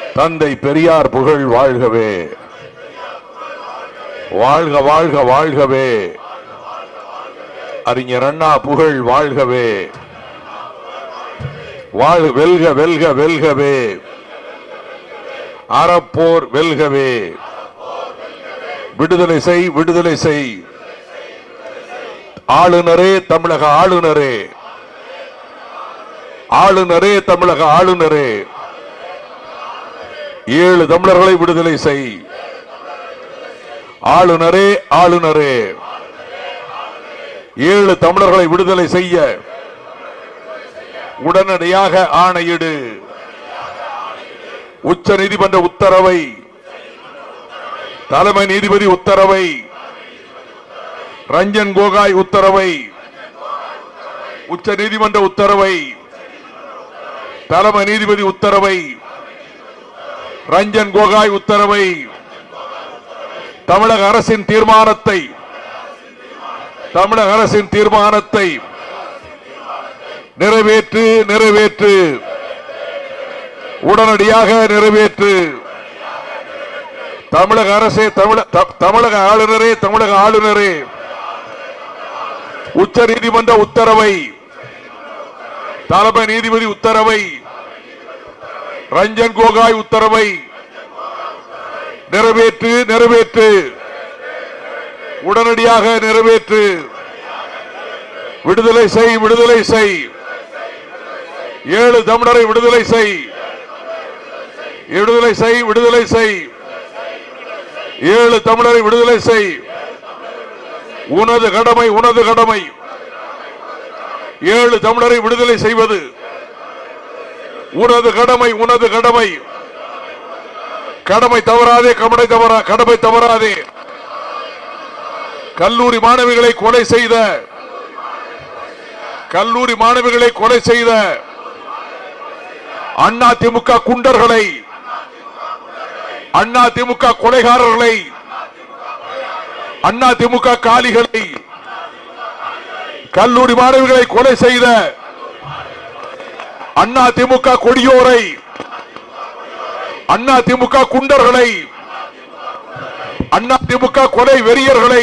தந்தை பெரியார் புகழ் வாழ்கவே வாழ்க வாழ்க வாழ்கவே அறிஞர் அண்ணா புகழ் வாழ்கவே வாழ் வெல்க வெல்க வெல்கவே அறப்போர் வெல்கவே விடுதலை செய் விடுதலை செய் ஆளுநரே தமிழக ஆளுநரே ஆளுநரே தமிழக ஆளுநரே ஏழு தமிழர்களை விடுதலை செய் ஆளுநரே ஆளுநரே ஏழு தமிழர்களை விடுதலை செய்ய உடனடியாக ஆணையிடு உச்ச நீதிமன்ற உத்தரவை தலைமை நீதிபதி உத்தரவை ரஞ்சன் கோகாய் உத்தரவை உச்ச நீதிமன்ற உத்தரவை தலைமை நீதிபதி உத்தரவை ரஞ்சன் கோகாய் உத்தரவை தமிழக அரசின் தீர்மானத்தை தமிழக அரசின் தீர்மானத்தை நிறைவேற்று நிறைவேற்று உடனடியாக நிறைவேற்று தமிழக அரசே தமிழ த- தமிழக ஆளுநரே தமிழக ஆளுநரே உச்ச நீதிமன்ற உத்தரவை தலைமை நீதிபதி உத்தரவை ரஞ்சன் கோகாய் உத்தரவை நிறைவேற்று நிறைவேற்று உடனடியாக நிறைவேற்று விடுதலை செய் விடுதலை செய் ஏழு தமிழரை விடுதலை செய் விடுதலை செய் விடுதலை செய் ஏழு தமிழரை விடுதலை செய் உனது கடமை உனது கடமை ஏழு தமிழரை விடுதலை செய்வது உனது கடமை உனது கடமை கடமை தவறாதே கடமை தவறா கடமை தவறாதே கல்லூரி மாணவிகளை கொலை செய்த கல்லூரி மாணவிகளை கொலை செய்த அண்ணா திமுக குண்டர்களை அண்ணா திமுக கொலைகாரர்களை அண்ணா திமுக காலிகளை கல்லூரி மாணவிகளை கொலை செய்த அண்ணா திமுக கொடியோரை அண்ணா திமுக குண்டர்களை அண்ணா திமுக கொலை வெறியர்களை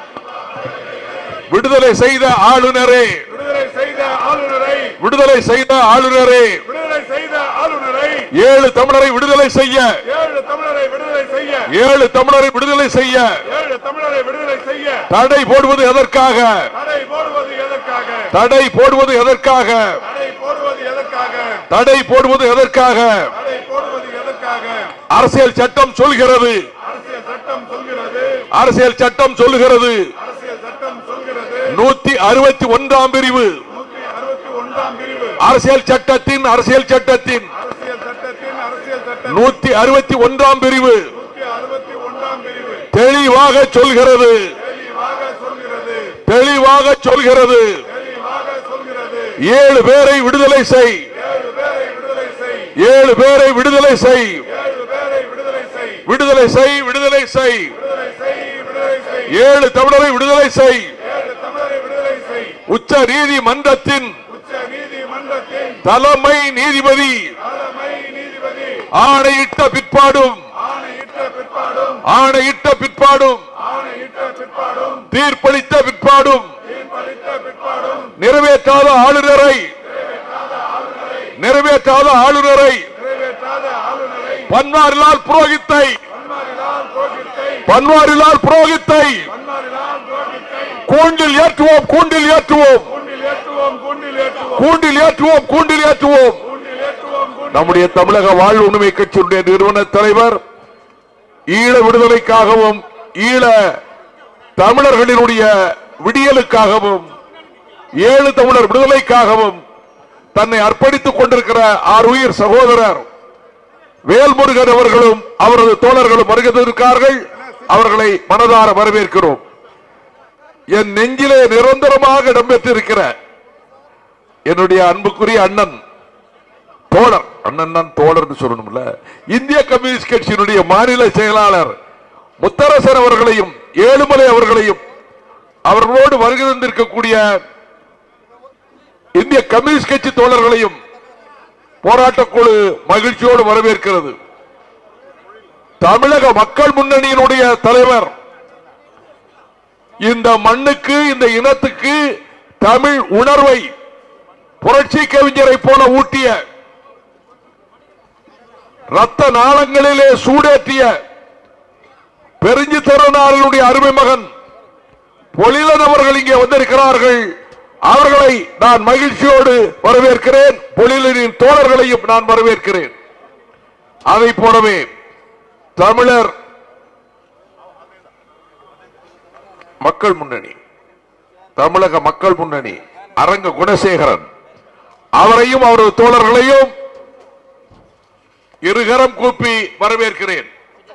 விடுதலை செய்த ஆளுநரே விடுதலை செய்த ஆளுநரை விடுதலை செய்த ஆளுநரே விடுதலை செய்த ஆளுநரை ஏழு தமிழரை விடுதலை செய்ய ஏழு தமிழரை விடுதலை செய்ய ஏழு தமிழரை விடுதலை செய்ய ஏழு தமிழரை விடுதலை செய்ய தடை போடுவது எதற்காக தடை போடுவது எதற்காக தடை போடுவது எதற்காக தடை போடுவது எதற்காக தடை போடுவது எதற்காக தடை போடுவது எதற்காக அரசியல் சட்டம் சொல்கிறது அரசியல் சட்டம் சொல்கிறது அரசியல் சட்டம் சொல்லுகிறது அரசியல் சட்டம் சொல்கிறது நூத்தி அறுபத்தி ஒன்றாம் பிரிவு நூற்றி அறுபத்தி ஒன்றாம் பிரிவு அரசியல் சட்டத்தின் அரசியல் சட்டத்தின் அரசியல் சட்டத்தின் அரசியல் சட்டம் நூத்தி அறுபத்தி ஒன்றாம் பிரிவு நூற்றி அறுபத்தி ஒன்றாம் பிரிவு தெளிவாக சொல்கிறது தெளிவாக சொல்கிறது தெளிவாக சொல்கிறது தெளிவாக சொல்கிறது ஏழு பேரை விடுதலை செய் ஏழு பேரை விடுதலை செய் ஏழு பேரை விடுதலை செய் ஏழு பேரை விடுதலை செய் விடுதலை செய் விடுதலை செய் விடுதலை செய் விடுதலை செய் ஏழு தமிழரை விடுதலை செய் ஏழு தமிழரை விடுதலை செய் உச்ச நீதிமன்றத்தின் உச்ச நீதிமன்றத்தின் தலைமை நீதிபதி தலைமை நீதிபதி ஆணையிட்ட பிற்பாடும் ஆணையிட்ட பிற்பாடும் ஆணையிட்ட பிற்பாடும் ஆணையிட்ட பிற்பாடும் தீர்ப்பளித்த பிற்பாடும் தீர்ப்பளித்த பிற்பாடும் நிறைவேற்றாத ஆளுநரை நிறைவேற்றாத ஆளுநரை நிறைவேற்றாத ஆளுநரை பன்வாரிலால் புரோகித்தை பன்மாரிலால் புரோகித்தை பன்வாரிலால் புரோகித்தை பன்மாரிலால் புரோகித்தை கூண்டில் ஏற்றுவோம் கூண்டில் ஏற்றுவோம் கூண்டில் ஏற்றுவோம் கூண்டில் ஏற்றுவோம் கூண்டில் ஏற்றுவோம் கூண்டில் ஏற்றுவோம் கூண்டில் ஏற்றுவோம் கூண்டில் நம்முடைய தமிழக வாழ்வு உரிமை கட்சியுடைய நிறுவன தலைவர் ஈழ விடுதலைக்காகவும் ஈழ தமிழர்களினுடைய விடியலுக்காகவும் ஏழு தமிழர் விடுதலைக்காகவும் தன்னை அர்ப்பணித்துக் கொண்டிருக்கிற ஆறுயிர் சகோதரர் வேல்முருகன் அவர்களும் அவரது தோழர்களும் வருகிறதற்கார்கள் அவர்களை மனதார வரவேற்கிறோம் என் நெஞ்சிலே நிரந்தரமாக இடம்பெற்றிருக்கிற என்னுடைய அன்புக்குரிய அண்ணன் தோழர் அண்ணன் தான் தோழர்னு சொல்லணும்ல இந்திய கம்யூனிஸ்ட் கட்சியினுடைய மாநில செயலாளர் முத்தரசர் அவர்களையும் ஏழுமலை அவர்களையும் அவர்களோடு வருகை தந்திருக்கக்கூடிய இந்திய கம்யூனிஸ்ட் கட்சி தோழர்களையும் போராட்டக் குழு மகிழ்ச்சியோடு வரவேற்கிறது தமிழக மக்கள் முன்னணியினுடைய தலைவர் இந்த மண்ணுக்கு இந்த இனத்துக்கு தமிழ் உணர்வை புரட்சி கவிஞரை போல ஊட்டிய ரத்த நாளங்களிலே சூடேற்றிய பெருஞ்சி தருணாரனுடைய அருமை மகன் பொலிலன் அவர்கள் இங்கே வந்திருக்கிறார்கள் அவர்களை நான் மகிழ்ச்சியோடு வரவேற்கிறேன் பொலிலனின் தோழர்களையும் நான் வரவேற்கிறேன் அதை போலவே தமிழர் மக்கள் முன்னணி தமிழக மக்கள் முன்னணி அரங்க குணசேகரன் அவரையும் அவரது தோழர்களையும் இருகரம் கூப்பி வரவேற்கிறேன்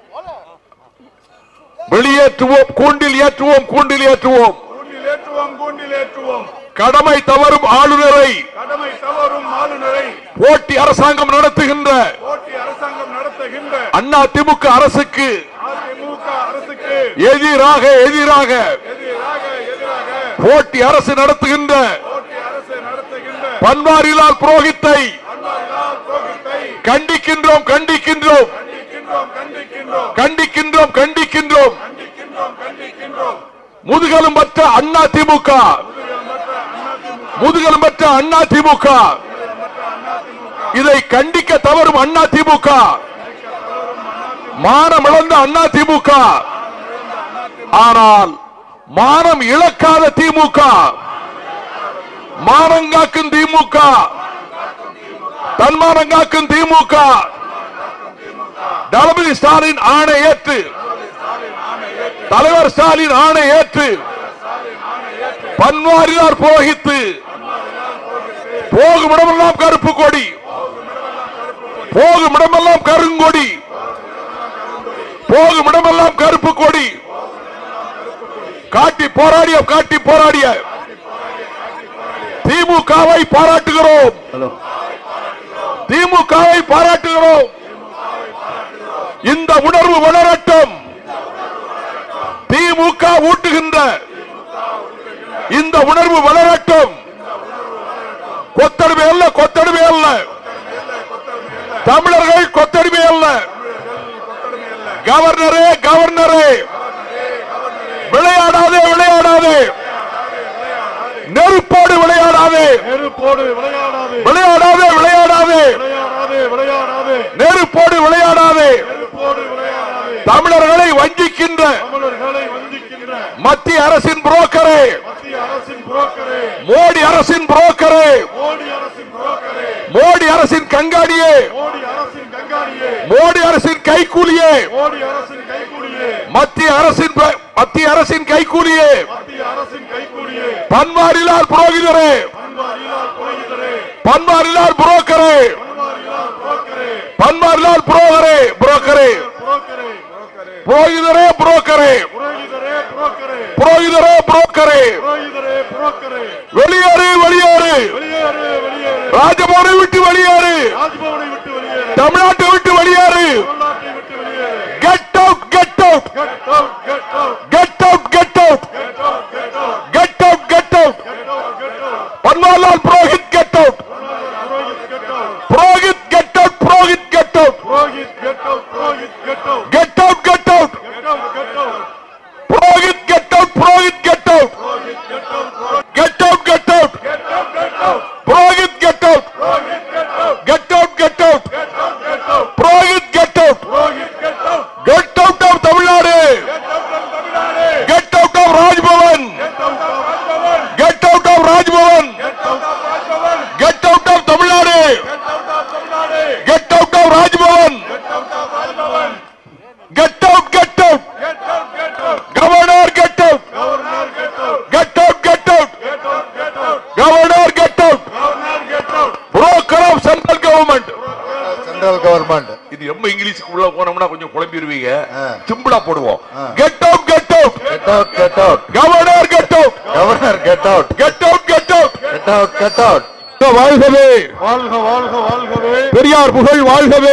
வெளியேற்றுவோம் கூண்டில் ஏற்றுவோம் கூண்டில் ஏற்றுவோம் கூண்டில் ஏற்றுவோம் கூண்டில் ஏற்றுவோம் கடமை தவறும் ஆளுநரை கடமை தவறும் ஆளுநரை போட்டி அரசாங்கம் நடத்துகின்ற போட்டி அரசாங்கம் நடத்துகின்ற அண்ணா திமுக அரசுக்கு அதிமுக அரசுக்கு எதிராக எதிராக எதிராக எதிராக போட்டி அரசு நடத்துகின்ற போட்டி அரசு நடத்துகின்ற பன்வாரிலால் புரோகித்தை அன்பாரிலால் கோகித்தை கண்டிக்கின்றோம் கண்டிக்கின்றோம் கண்டிக்கின்றோம் கண்டிக்கின்றோம் கண்டிக்கின்றோம் கண்டிக்கின்றோம் கண்டிக்கின்றோம் கண்டிக்கின்றோம் முதுகலும் பற்ற அண்ணா திமுக முதுகலும் பற்ற அண்ணா திமுக இதை கண்டிக்க தவறும் அண்ணா திமுக மானம் இழந்த அண்ணா திமுக ஆனால் மானம் இழக்காத திமுக மானம் காக்கும் திமுக தன்மானம் காக்கும் திமுக தளபதி ஸ்டாலின் ஆணை ஏற்று தலைவர் ஸ்டாலின் ஆணை ஏற்று பன்வாரிலார் புரோகித்து போகும் இடமெல்லாம் கருப்பு கொடி போகும் இடமெல்லாம் கருங்கொடி போகும் இடமெல்லாம் கருப்பு கொடி காட்டி போராடிய காட்டி போராடிய திமுகவை பாராட்டுகிறோம் திமுகவை பாராட்டுகிறோம் இந்த உணர்வு வளரட்டும் திமுக ஊட்டுகின்ற இந்த உணர்வு வளரட்டும் கொத்தடிமை அல்ல கொத்தடிமை அல்ல தமிழர்கள் கொத்தடிமை அல்ல கவர்னரே கவர்னரே விளையாடாதே விளையாடாதே நெருப்போடு விளையாடாதே நெருப்போடு விளையாடாது விளையாடாதே விளையாடாதே விளையாடாது விளையாடாது நெருப்போடு விளையாடாதே நெருப்போடு விளையாடாது தமிழர்களை வஞ்சிக்கின்ற தமிழர்களை வஞ்சிக்கின்ற மத்திய அரசின் புரோக்கரே மத்திய அரசின் புரோக்கரே மோடி அரசின் புரோக்கரே மோடி அரசின் புரோக்கரே மோடி அரசின் கங்காடியே மோடி அரசின் கங்காணியே மோடி அரசின் கைக்கூலியே மோடி அரசின் கைக்கூலியே மத்திய அரசின் ப- மத்திய அரசின் கைக்கூலியே மத்திய அரசின் கைக்கூலியே பன்வாரிலால் புரோகிதரே அன்பாரிலால் புரோகிதரே பன்வாரிலால் புரோக்கரே அன்பாரிலால் புரோக்கரே பன்வாரிலால் புரோகரே புரோக்கரே புரோக்கரே புரோக்கரே புரோகிதரே புரோக்கரே புரோகிதரே புரோக்கரே புரோகிதரே புரோக்கரே புரோகிதரே புரோக்கரே வெளியேறு வெளியேறு வெளியேறு வெளியேறு ராஜபவனை விட்டு வெளியேறு ராஜ்பவனை விட்டு வெளியேறு தமிழ்நாட்டை விட்டு வெளியேறு தமிழ்நாட்டை விட்டு வெளியேறு get out get out get out get out get out get out get out get out get out get out get out get out Banwarilal Purohit get out Purohit get out Purohit get out Purohit get out Purohit get out Purohit get out get out get out get out get out Purohit get out Purohit get out Purohit get out get out get out Purohit get out Purohit get out Purohit get out get out Purohit get out get out of Tamil Nadu get out of Tamil Nadu get out of Raj Bhavan get out of Raj Bhavan get out of Raj Bhavan get out of Raj Bhavan get out of Tamil Nadu get out of Tamil Nadu get out of Raj Bhavan get out of Raj Bhavan get out get out get out get out governor get out governor get out get out get out get out get out governor get out governor get out broker of central government central government இது ரொம்ப இங்கிலீஷ்க்கு உள்ள போனோம்னா கொஞ்சம் குழம்பிடுவீங்க ஆ. சிம்பிளா போடுவோம் ஆ. Get out get out get out get out governor get out governor get out get out get out get out get out வாழ்கவே வாழ்க வாழ்க வாழ்கவே பெரியார் புகழ் வாழ்கவே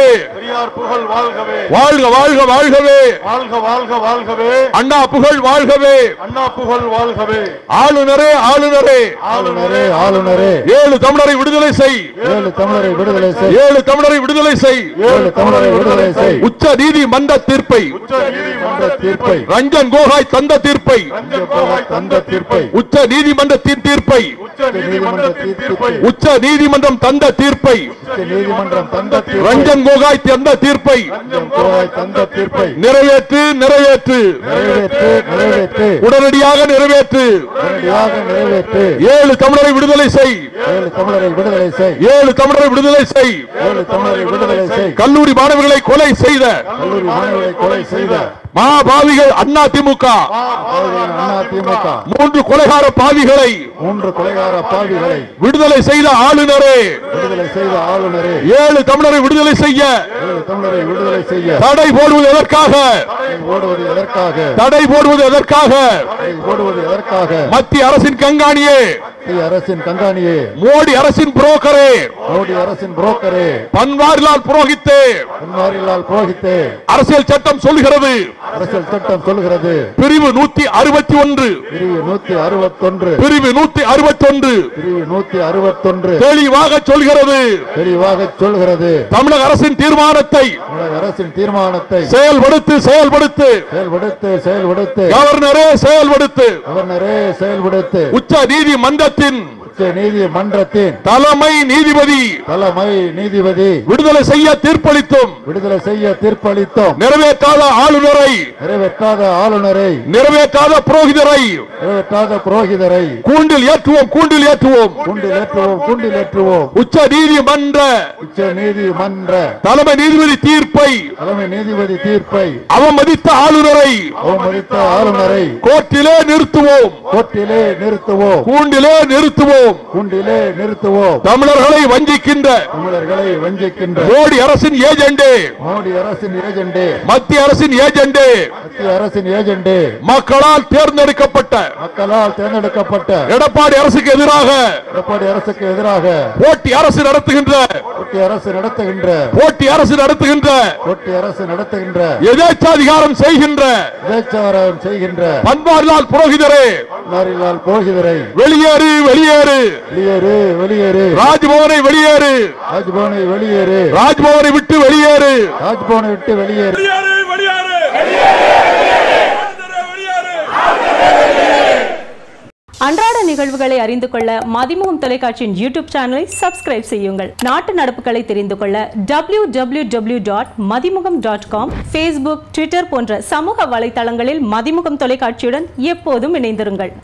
பெரியார் புகழ் வாழ்கவே வாழ்க வாழ்க வாழ்கவே வாழ்க வாழ்க வாழ்கவே அண்ணா புகழ் வாழ்கவே அண்ணா புகழ் வாழ்கவே ஆளுநரே ஆளுநரே ஆளுநரே ஆளுநரே ஏழு தமிழரை விடுதலை செய் ஏழு தமிழரை விடுதலை செய் ஏழு தமிழரை விடுதலை செய் ஏழு தமிழரை விடுதலை செய் உச்ச நீதிமன்ற தீர்ப்பை உச்ச நீதிமன்ற அந்த தீர்ப்பை ரஞ்சன் கோகாய் தந்த தீர்ப்பை ரஞ்சன் கோகாய் தந்த தீர்ப்பை உச்ச நீதிமன்றத்தின் தீர்ப்பை உச்ச நீதிமன்றத்தின் தீர்ப்பை உச்ச நீதிமன்றம் தந்த தீர்ப்பை உச்ச நீதிமன்றம் தந்த தீர்ப்பை ரஞ்சன் கோகாய் தந்த தீர்ப்பை ரஞ்சன் கோவாய் தந்த தீர்ப்பை நிறைவேற்று நிறைவேற்று நிறைவேற்று நிறைவேற்று உடனடியாக நிறைவேற்று உடனடியாக நிறைவேற்று ஏழு தமிழரை விடுதலை செய் ஏழு தமிழரை விடுதலை செய் ஏழு தமிழரை விடுதலை செய் ஏழு தமிழரை விடுதலை செய் கல்லூரி மாணவர்களை கொலை செய்த கல்லூரி மாணவர்களை கொலை செய்த மகாபாவிகள் அண்ணா திமுக அண்ணா திமுக மூன்று கொலைகார பாவிகளை மூன்று கொலைகார பாவிகளை விடுதலை செய்த ஆளுநரே விடுதலை செய்த ஆளுநரே ஏழு தமிழரை விடுதலை செய்ய ஏழு தமிழரை விடுதலை செய்ய தடை போடுவது எதற்காக ஓடுவது எதற்காக தடை போடுவது எதற்காக ஓடுவது எதற்காக மத்திய அரசின் கண்காணியே மத்திய அரசின் கண்காணியே மோடி அரசின் புரோக்கரே மோடி அரசின் புரோக்கரே பன்வாரிலால் புரோகித்தே பன்வாரிலால் புரோகித்தே அரசியல் சட்டம் சொல்கிறது அரசியல் சட்டம் சொல்கிறது பிரிவு நூத்தி அறுபத்தி ஒன்று பிரிவு நூத்தி அறுபத்தொன்று பிரிவு நூத்தி அறுபத்தி ஒன்று பிரிவு நூத்தி அறுபத்தொன்று தெளிவாக சொல்கிறது தெளிவாக சொல்கிறது தமிழக அரசின் தீர்மானத்தை தமிழக அரசின் தீர்மானத்தை செயல்படுத்து செயல்படுத்து செயல்படுத்து செயல்படுத்து கவர்னரே செயல்படுத்து கவர்னரே செயல்படுத்து உச்ச நீதிமன்றத்தின் உச்ச நீதிமன்றத்தின் தலைமை நீதிபதி தலைமை நீதிபதி விடுதலை செய்ய தீர்ப்பளித்தும் விடுதலை செய்ய தீர்ப்பளித்தோம் நிறைவேற்றாத ஆளுநரை நிறைவேற்றாத ஆளுநரை நிறைவேற்றாத புரோகிதரை நிறைவேற்றாத புரோகிதரை கூண்டில் ஏற்றுவோம் கூண்டில் ஏற்றுவோம் கூண்டில் ஏற்றுவோம் கூண்டில் ஏற்றுவோம் உச்ச நீதிமன்ற உச்ச நீதிமன்ற தலைமை நீதிபதி தீர்ப்பை தலைமை நீதிபதி தீர்ப்பை அவமதித்த ஆளுநரை அவமதித்த ஆளுநரை கோர்ட்டிலே நிறுத்துவோம் கோர்ட்டிலே நிறுத்துவோம் கூண்டிலே நிறுத்துவோம் கூண்டிலே நிறுத்துவோம் தமிழர்களை வஞ்சிக்கின்ற தமிழர்களை வஞ்சிக்கின்ற மோடி அரசின் ஏஜெண்டே மோடி அரசின் ஏஜெண்டே மத்திய அரசின் ஏஜெண்டே மத்திய அரசின் ஏஜெண்டே மக்களால் தேர்ந்தெடுக்கப்பட்ட மக்களால் தேர்ந்தெடுக்கப்பட்ட எடப்பாடி அரசுக்கு எதிராக எடப்பாடி அரசுக்கு எதிராக போட்டி அரசு நடத்துகின்ற போட்டி அரசு நடத்துகின்ற போட்டி அரசு நடத்துகின்ற போட்டி அரசு நடத்துகின்ற எதேச்சாதிகாரம் செய்கின்ற விபச்சாரம் செய்கின்ற பன்வாரிலால் புரோகிதரே மாரிலால் போகிதரை வெளியேறு வெளியேறு வெளியேறு வெளியேறு ராஜ்பவனை வெளியேறு ராஜ்பவனை வெளியேறு ராஜ்பவனை விட்டு வெளியேறு ராஜ்பவனை விட்டு வெளியேறு வெளியேறு வெளியேறு அன்றாட நிகழ்வுகளை அறிந்து கொள்ள மதிமுகம் தொலைக்காட்சியின் யூடியூப் சேனலை சப்ஸ்கிரைப் செய்யுங்கள் நாட்டு நடப்புகளை தெரிந்து கொள்ள W W W dot Mathimugam dot com Facebook Twitter போன்ற சமூக வலைதளங்களில் மதிமுகம் தொலைக்காட்சியுடன் எப்போதும் இணைந்திருங்கள்